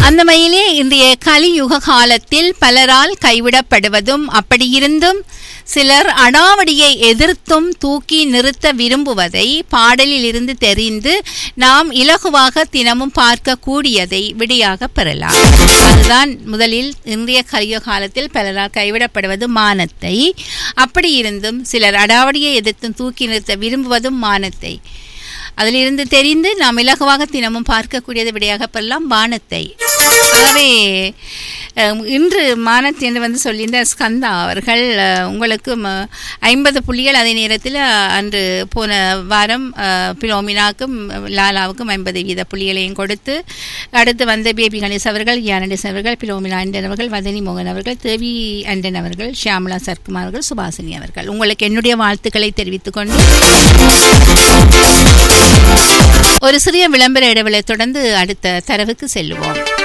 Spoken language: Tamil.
அந்த வகையிலே இன்றைய கலியுக காலத்தில் பலரால் கைவிடப்படுவதும் அப்படியிருந்தும் சிலர் அடாவடியை எதிர்த்தும் தூக்கி நிறுத்த விரும்புவதை பாடலில் இருந்து தெரிந்து நாம் இலகுவாக தினமும் பார்க்கக்கூடியதை விடையாக பெறலாம் அதுதான் முதலில் இன்றைய கலியுக காலத்தில் பலரால் கைவிடப்படுவது மானத்தை அப்படியிருந்தும் சிலர் அடாவடியை எதிர்த்தும் தூக்கி நிறுத்த விரும்புவதும் மானத்தை அதிலிருந்து தெரிந்து நாம் இலகுவாக தினமும் பார்க்கக்கூடியது விடையாக பெறலாம் வானத்தை ஆகவே அஹ், இன்று மானத் என்று வந்து சொல்லியிருந்த ஸ்கந்தா அவர்கள் அஹ், உங்களுக்கு ம- ஐம்பது புள்ளிகள் அதே நேரத்தில் அஹ், அன்று போன வாரம் அஹ், பிலோமினாக்கும் லாலாவுக்கும் ஐம்பது வீத புள்ளிகளையும் கொடுத்து அடுத்து வந்த பேபி கணேஷ் அவர்கள் யானடேஸ் அவர்கள் பிலோமினா அண்டன் அவர்கள் வதனி மோகன் அவர்கள் தேவி அண்டன் அவர்கள் ஷியாமலா சர்க்குமார் அவர்கள் சுபாசினி அவர்கள் உங்களுக்கு என்னுடைய வாழ்த்துக்களை தெரிவித்துக் கொண்டு ஒரு சிறிய விளம்பர இடைவெளி தொடர்ந்து அடுத்த தரவுக்கு செல்லுவோம்